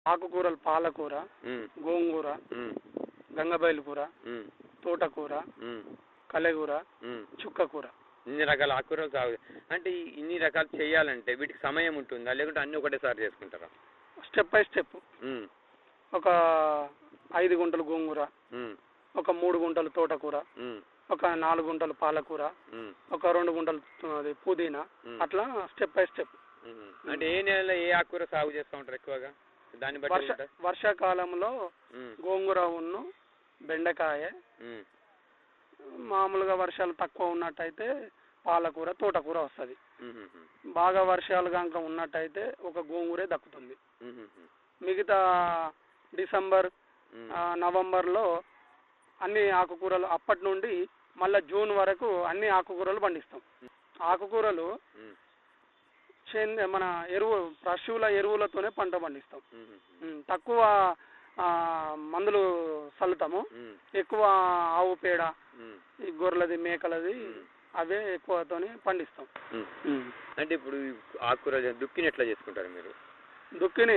ఆకుకూరలు పాలకూర ఉమ్, గోంగూర ఉమ్, గంగబయలు కూర ఉమ్, తోటకూర ఉమ్, కలెగూర ఉమ్. చుక్కకూర ఇన్ని రకాల ఆకుకూరలు సాగు అంటే ఈ ఇన్ని రకాలు చేయాలంటే వీటికి సమయం ఉంటుందా లేకుంటే అన్ని ఒకటేసారి చేసుకుంటారా స్టెప్ బై స్టెప్ ఉమ్, ఒక ఐదు గుంటలు గోంగూర ఉమ్, ఒక మూడు గుంటలు తోటకూర ఉమ్, ఒక నాలుగు గుంటలు పాలకూర ఉమ్, ఒక రెండు గుంటలు అది పుదీనా ఉమ్. అట్లా స్టెప్ బై స్టెప్ ఉమ్. అంటే ఏ నెలలో ఏ ఆకుకూర సాగు చేస్తూ ఉంటారు ఎక్కువగా దాన్ని బట్టి వర్ష ఉంటుందా? వర్షాకాలంలో ఉమ్, గోంగూర ఉన్ను బెండకాయ ఉమ్, మామూలుగా వర్షాలు తక్కువ ఉన్నట్టయితే పాలకూర తోటకూర వస్తుంది ఉమ్, ఉమ్, బాగా వర్షాలు కనుక ఉన్నట్టయితే ఒక గోంగూరే దక్కుతుంది ఉమ్, ఉమ్, ఉమ్, మిగతా డిసెంబర్ ఉమ్, ఆ, నవంబర్లో అన్ని ఆకుకూరలు అప్పటి నుండి మళ్ళీ జూన్ వరకు అన్ని ఆకుకూరలు పండిస్తాం ఆకుకూరలు ఉమ్, సేంద్రియ మన ఎరువు పశువుల ఎరువులతోనే పంట పండిస్తాం ఉమ్, ఉమ్, ఉమ్, తక్కువ ఆ, మందులు చల్లుతాము ఉమ్, ఎక్కువ ఆవు పేడ ఉమ్, ఈ గొర్రెలది మేకలది ఉమ్. అవే ఎక్కువతోని పండిస్తాం ఉమ్. ఉమ్. అంటే ఇప్పుడు ఈ ఆకుకూర దుక్కిని ఎట్లా చేసుకుంటారు మీరు దుక్కిని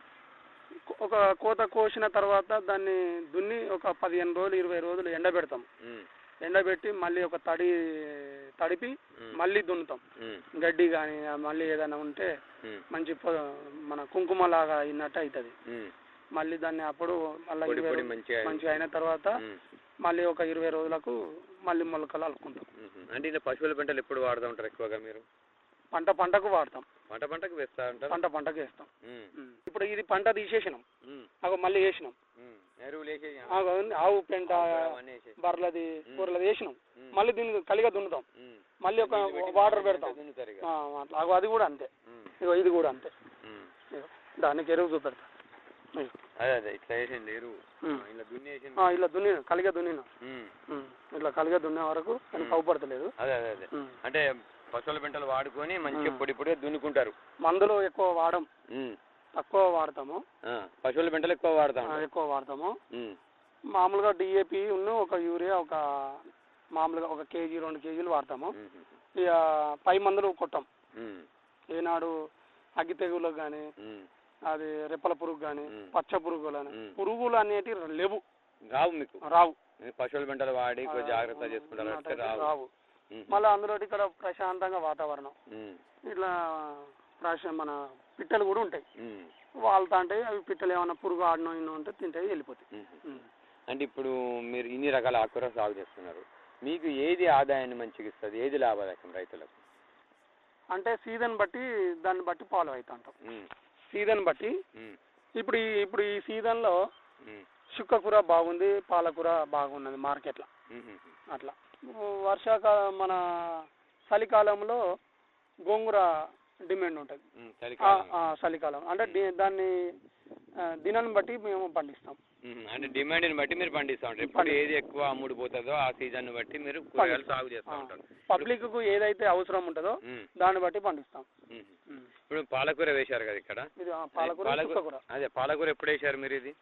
ఒక కోత కోసిన తర్వాత దాన్ని దున్ని ఒక పదిహేను రోజులు ఇరవై రోజులు ఎండబెడతాం ఉమ్, ఎండబెట్టి మళ్ళీ ఒక తడి తడిపి ఉమ్, మళ్ళీ దున్నుతాం ఉమ్, గడ్డి కానీ మళ్ళీ ఏదైనా ఉంటే ఉమ్, మంచి పొ- మన కుంకుమలాగా అయినట్టు అవుతుంది ఉమ్, మళ్ళీ దాన్ని అప్పుడు మళ్ళీ పొడి ఇరవై పొడి రోజులు మంచిగా మంచిగా అయిన తర్వాత ఉమ్, మళ్ళీ ఒక ఇరవై రోజులకు మళ్ళీ మొలకలు అల్లుకుంటాం ఉమ్. అంటే ఇలా పశువుల పంటలు ఎప్పుడు వాడుతూ ఉంటారు ఎక్కువగా మీరు పంట పంటకు వాడతాం పంట పంటకు వేస్తా ఉంటారు పంట పంటకు వేస్తాం ఉమ్, ఉమ్. ఇప్పుడు ఇది పంట తీసేసినాం ఉమ్, అగో మళ్ళీ వేసినాం ఉమ్. ఎరువులు వేసేసి ఆగో ఉంది, ఆవు పెంట అవన్నీ వేసేసి బర్రెలది ఉమ్. కూరలది వేసినాం ఉమ్, మళ్ళీ దీన్ని కలిగా దున్నుతాం ఉమ్. మళ్ళీ ఒక నీళ్ళు పెట్టి వాటర్ మళ్ళీ పెడతాం దున్నుతారు ఇక. ఆ, అట్లా అగో అది కూడా అంతే ఉమ్, ఇగో ఇది కూడా అంతే ఉమ్. ఇగో దానికి ఎరువు చూపెడతా ఇగో. అదే అదే ఇట్లా వేసింది ఎరువు ఉమ్. ఆ, ఇలా దున్నేసింది ఆ, ఇలా దున్నిన కలిగా దున్నిన ఉమ్. ఉమ్. ఇట్లా కలిగా దున్నే వరకు అది ఉమ్. కవ్వపడతలేదు అదే అదే అదే ఉమ్. అంటే పశువుల పెంటలు వాడుకొని మంచిగా ఉమ్. పొడి పొడిగా దున్నుకుంటారు మందులు ఎక్కువ వాడం ఉమ్. తక్కువ వాడతాము ఆ, పశువుల పెంటలు ఎక్కువ వాడతాం ఆ, ఎక్కువ వాడతాము ఉమ్. మామూలుగా డిఏపి ఉన్న ఒక యూరియా ఒక మామూలుగా ఒక కేజీ రెండు కేజీలు వాడతాము ఉమ్. ఇక పై మందులు కొట్టాం ఉమ్. ఏనాడు అగ్గి తెగులకు కానీ ఉమ్. అది రెప్పల పురుగు కానీ ఉమ్. పచ్చ పురుగులు అని ఉమ్. పురుగులు అనేటివి లేవు రావు మీకు రావు మీరు పశువుల పెంటలు వాడి కొంచెం జాగ్రత్త చేసుకుంటారు అంటే ఉన్నట్టయితే రావు రావు ఉమ్. మళ్ళీ అందులో ఇక్కడ ప్రశాంతంగా వాతావరణం ఉమ్. ఇట్లా ప్రశా మన పిట్టలు కూడా ఉంటాయి ఉమ్. వాళ్తా అంటే అవి పిట్టలు ఏమైనా పురుగు ఆడనో ఇన్నో ఉంటే తింటాయి వెళ్ళిపోతాయి ఉమ్. ఉమ్. అంటే ఇప్పుడు మీరు ఇన్ని రకాల ఆకుకూర సాగు చేస్తున్నారు మీకు ఏది ఆదాయాన్ని మంచిగా ఇస్తుంది ఏది లాభదాయకం రైతులకు అంటే సీజన్ బట్టి దాన్ని బట్టి ఫాలో అవుతా ఉంటాం ఉమ్. సీజన్ బట్టి ఉమ్. ఇప్పుడు ఈ ఇప్పుడు ఈ సీజన్లో ఉమ్. చుక్కకూర బాగుంది పాలకూర బాగున్నది మార్కెట్లో ఉమ్. ఉమ్. అట్లా వర్షాకాలం మన చలికాలంలో గోంగూర డిమాండ్ ఉంటుంది ఉమ్. ఆ, చలికాలం ఆ, చలికాలం అంటే ది- దాన్ని ఆ, దినాన్ని బట్టి మేము పండిస్తాం ఉమ్. అంటే డిమాండ్ని బట్టి మీరు పండిస్తూ ఉంటారు ఇప్పుడు ఏది ఎక్కువ అమ్ముడు పోతుందో ఆ సీజన్ బట్టి మీరు కూరగాయలు సాగు చేస్తూ ఉంటారు పబ్లిక్కు ఏదైతే అవసరం ఉంటుందో ఉమ్. దాన్ని బట్టి పండిస్తాం ఉమ్. ఉమ్. ఇప్పుడు పాలకూర వేశారు కదా ఇక్కడ ఇది ఆ, పాలకూర చుక్కకూర అదే పాలకూర ఎప్పుడు వేశారు మీరు ఇది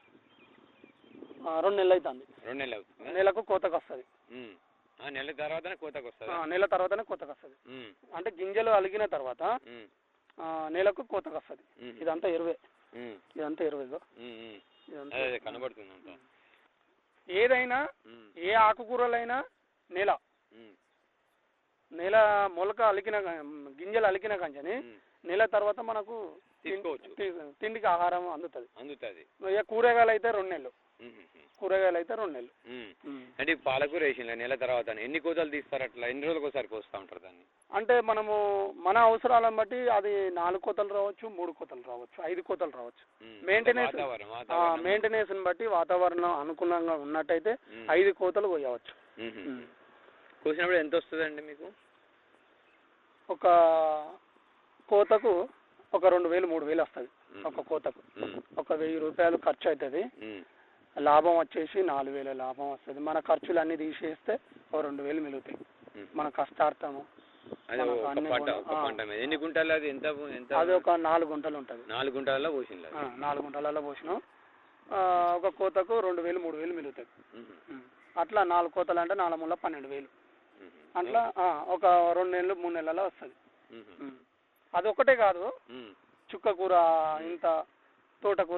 ఆ, రెండు నెలలు అవుతుంది రెండు నెలలు అవుతుంది నెలకు కోతకు వస్తుంది ఉమ్. ఆ నెల తర్వాతనే కోతకు వస్తుందా నెల తర్వాతనే కోతకు వస్తుంది ఉమ్. అంటే గింజలు అలిగిన తర్వాత ఉమ్. ఆ, నెలకు కోతకు వస్తుంది ఉమ్. ఇదంతా ఇరవై ఉమ్. ఇదంతా ఇరవై ఇదో. ఉమ్. ఉమ్. ఇదంతా అదే అదే కనబడుతుంది అంతా ఏదైనా ఉమ్. ఏ ఆకుకూరలైనా నెల ఉమ్. నెల మొలక అలికిన గా- గింజలు అలికిన కంచని ఉమ్. నెల తర్వాత మనకు తిం- తీసుకోవచ్చు. తి- తిండికి ఆహారం అందుతుంది అందుతుంది ఇక కూరగాయలు అయితే రెండు నెలలు ఉమ్. ఉమ్. కూరగాయలు అయితే రెండు నెలలు ఉమ్. ఉమ్. అంటే ఈ పాలకూర వేసిన నెల తర్వాత ఎన్ని కోతలు తీస్తారు అట్లా ఎన్ని రోజులకు ఒకసారి కోస్తూ ఉంటారు దాన్ని అంటే మనము మన అవసరాలను బట్టి అది నాలుగు కోతలు రావచ్చు మూడు కోతలు రావచ్చు ఐదు కోతలు రావచ్చు ఉమ్. Maintenance- వాతావరణం ఆ వాతావరణం మెయింటెనెన్స్ బట్టి వాతావరణం అనుకూలంగా ఉన్నట్టయితే ఉమ్. ఐదు కోతలు పోయవచ్చు ఉమ్. ఉమ్. కోసినప్పుడు ఎంత వస్తుందండి మీకు ఒక కోతకు ఒక రెండు వేలు మూడు వేలు వస్తుంది ఉమ్. ఒక కోతకు ఉమ్. ఒక వెయ్యి రూపాయలు ఖర్చు అవుతుంది ఉమ్. లాభం వచ్చేసి నాలుగు వేల లాభం వస్తుంది మన ఖర్చులు అన్ని తీసేస్తే ఒక రెండు వేలు మిగులుతాయి ఉమ్. మన కష్టార్థము అదే మనకు ఒక అన్ని పంట కూడా- ఒక ఆ. పంట మీద ఎన్ని గుంటలు అది ఎంత ఎంత అది ఒక నాలుగు గుంటలు ఉంటుంది నాలుగు గుంటలలో పోసింది ఆ, నాలుగు గుంటలలో పోసినాం ఆ, ఒక కోతకు రెండు వేలు మూడు వేలు మిగులుతుంది ఉం. అట్లా నాలుగు కోతలు అంటే నాలుగు మూల పన్నెండు వేలు అట్లా ఆ, ఒక రెండు నెలలు మూడు నెలల్లో వస్తుంది అదొక్కటే కాదు చుక్కకూర ఇంత తోటకూర